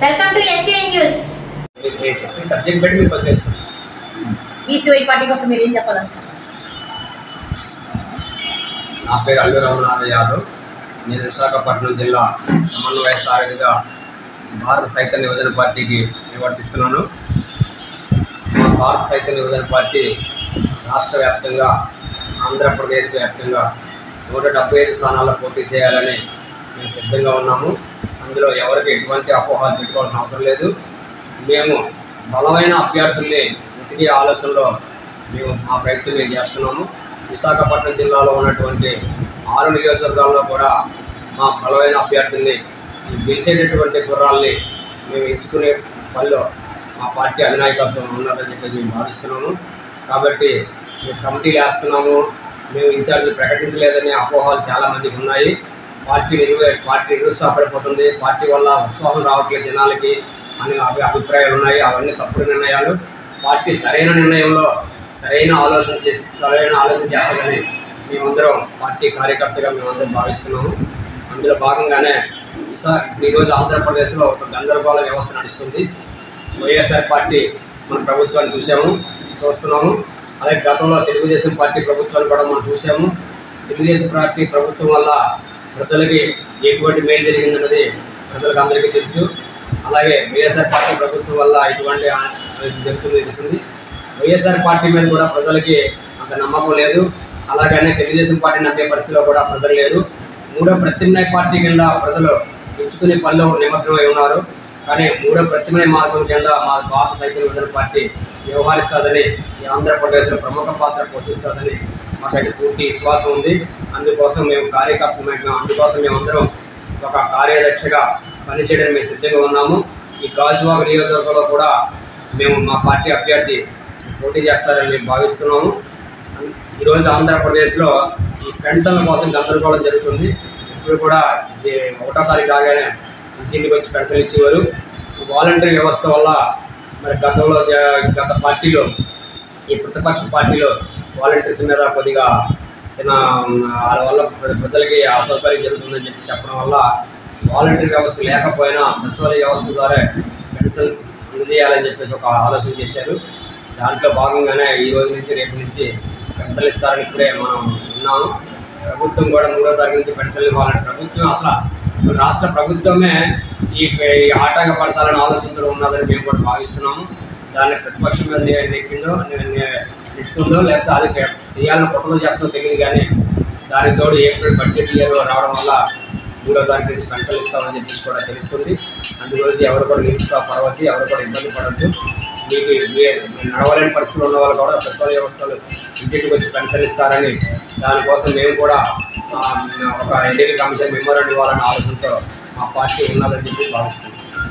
welcome to ఎస్యూఎన్ news మీరు మీరు చెప్పిన సబ్జెక్ట్ బట్టి మీరు క్వశ్చన్ వేసుకోండి బీసీవై పార్టీ కోసం మీరు ఏం చెప్పాలంటారు నా పేరు అల్లు రమణాథ యాదవ్ నేను విశాఖపట్నం జిల్లా సమన్వయ సారథిగా భారత సైతం యువజన పార్టీకి నిర్వర్తిస్తున్నాను మా భారత సైతం యువజన పార్టీ రాష్ట్ర వ్యాప్తంగా ఆంధ్రప్రదేశ్ వ్యాప్తంగా నూట డెబ్బై ఐదు స్థానాల్లో పోటీ చేయాలని మేము సిద్ధంగా ఉన్నాము అందులో ఎవరికి ఎటువంటి అపోహాలు పెట్టుకోవాల్సిన అవసరం లేదు మేము బలమైన అభ్యర్థుల్ని వెతికే ఆలోచనలో మేము మా ప్రయత్నం మేము చేస్తున్నాము విశాఖపట్నం జిల్లాలో ఉన్నటువంటి ఆరు నియోజకవర్గాల్లో కూడా మా బలమైన అభ్యర్థుల్ని గెలిచేటటువంటి గుర్రాల్ని మేము ఎంచుకునే పనిలో మా పార్టీ అధినాయకత్వం ఉన్నదని చెప్పి మేము భావిస్తున్నాము కాబట్టి మేము కమిటీలు వేస్తున్నాము మేము ఇన్ఛార్జ్ ప్రకటించలేదనే అపోహలు చాలా మందికి ఉన్నాయి పార్టీ నిరువే పార్టీ నిరుత్సాహపడిపోతుంది పార్టీ వల్ల ఉత్సాహం రావట్లేదు జనాలకి అనే అభి అభిప్రాయాలు ఉన్నాయి అవన్నీ తప్పుడు నిర్ణయాలు పార్టీ సరైన నిర్ణయంలో సరైన ఆలోచన చేసి సరైన ఆలోచన చేస్తుందని మేమందరం పార్టీ కార్యకర్తగా మేమందరం భావిస్తున్నాము అందులో భాగంగానే విశా ఈరోజు ఆంధ్రప్రదేశ్లో ఒక గందరగోళ వ్యవస్థ నడుస్తుంది వైఎస్ఆర్ పార్టీ మన ప్రభుత్వాన్ని చూసాము చూస్తున్నాము అలాగే గతంలో తెలుగుదేశం పార్టీ ప్రభుత్వాన్ని కూడా మనం చూసాము తెలుగుదేశం పార్టీ ప్రభుత్వం వల్ల ప్రజలకి ఎటువంటి మేలు జరిగిందన్నది ప్రజలకు అందరికీ తెలుసు అలాగే వైఎస్ఆర్ పార్టీ ప్రభుత్వం వల్ల ఇటువంటి ఆ- జరుగుతుంది తెలుస్తుంది వైఎస్ఆర్ పార్టీ మీద కూడా ప్రజలకి అంత నమ్మకం లేదు అలాగనే తెలుగుదేశం పార్టీ నమ్మే పరిస్థితిలో కూడా ప్రజలు లేరు మూడో ప్రత్యామ్నాయ పార్టీ కింద ప్రజలు ఎంచుకునే పనిలో నిమగ్నమై ఉన్నారు కానీ మూడో ప్రత్యామ్నాయ మార్గం కింద మా భారత సైకిల్ విభజన పార్టీ వ్యవహరిస్తుందని ఈ ఆంధ్రప్రదేశ్లో ప్రముఖ పాత్ర పోషిస్తుందని మాకైతే పూర్తి విశ్వాసం ఉంది అందుకోసం మేము కార్యకర్తమైన అందుకోసం మేమందరం ఒక కార్యదర్శిగా పనిచేయడానికి మేము సిద్ధంగా ఉన్నాము ఈ గాజువాక నియోజకవర్గంలో కూడా మేము మా పార్టీ అభ్యర్థి పోటీ చేస్తారని మేము భావిస్తున్నాము ఈరోజు ఆంధ్రప్రదేశ్లో ఈ పెన్షన్ల కోసం గందరగోళం జరుగుతుంది ఇప్పుడు కూడా ఇది ఒకటో తారీఖు రాగానే ఇంటింటికి వచ్చి పెన్షన్లు ఇచ్చేవారు వాలంటరీ వ్యవస్థ వల్ల మరి గతంలో జ- గత పార్టీలో ఈ ప్రతిపక్ష పార్టీలో వాలంటీర్స్ మీద కొద్దిగా చిన్న ఉమ్, వాళ్ళ వల్ల ప్ర- ప్రజలకి అసౌకర్యం జరుగుతుందని చెప్పి చెప్పడం వల్ల వాలంటీర్ వ్యవస్థ లేకపోయినా సచివాలయ వ్యవస్థ ద్వారా పెన్షన్ అందజేయాలని చెప్పేసి ఒక ఆలోచన చేశారు దాంట్లో భాగంగానే ఈ రోజు నుంచి రేపు నుంచి పెన్షన్లు ఇస్తారని ఇప్పుడే మనం విన్నాము ప్రభుత్వం కూడా మూడో తారీఖు నుంచి పెన్షన్లు ఇవ్వాలని ప్రభుత్వం అసలు అసలు రాష్ట్ర ప్రభుత్వమే ఈ ఈ ఆటంకపరచాలని ఆలోచనతో ఉన్నదని మేము కూడా భావిస్తున్నాము దాన్ని ప్రతిపక్షం మీద నే- నెక్కిందో నే- నే- నెట్టుతుందో లేకపోతే అది కే- చేయాలని కుట్రలో చేస్తుందో తెలియదు కానీ దానికి తోడు ఏప్రిల్ బడ్జెట్ ఇయర్ రావడం వల్ల మూడో తారీఖు నుంచి పెన్షన్లు ఇస్తామని చెప్పేసి కూడా తెలుస్తుంది అందుగురించి ఎవరు కూడా నిరుత్సాహపడవద్దు ఎవరు కూడా ఇబ్బంది పడవద్దు మీకు మీ- నడవలేని పరిస్థితులు ఉన్న వాళ్ళు కూడా సచివాలయ వ్యవస్థలు ఇంటింటికి వచ్చి పెన్షన్ ఇస్తారని దానికోసం మేము కూడా ఆ, ఒక ఎన్నికల కమిషన్ మెమోరాండం ఇవ్వాలనే ఆలోచనతో మా పార్టీ ఉన్నదని చెప్పి భావిస్తున్నాం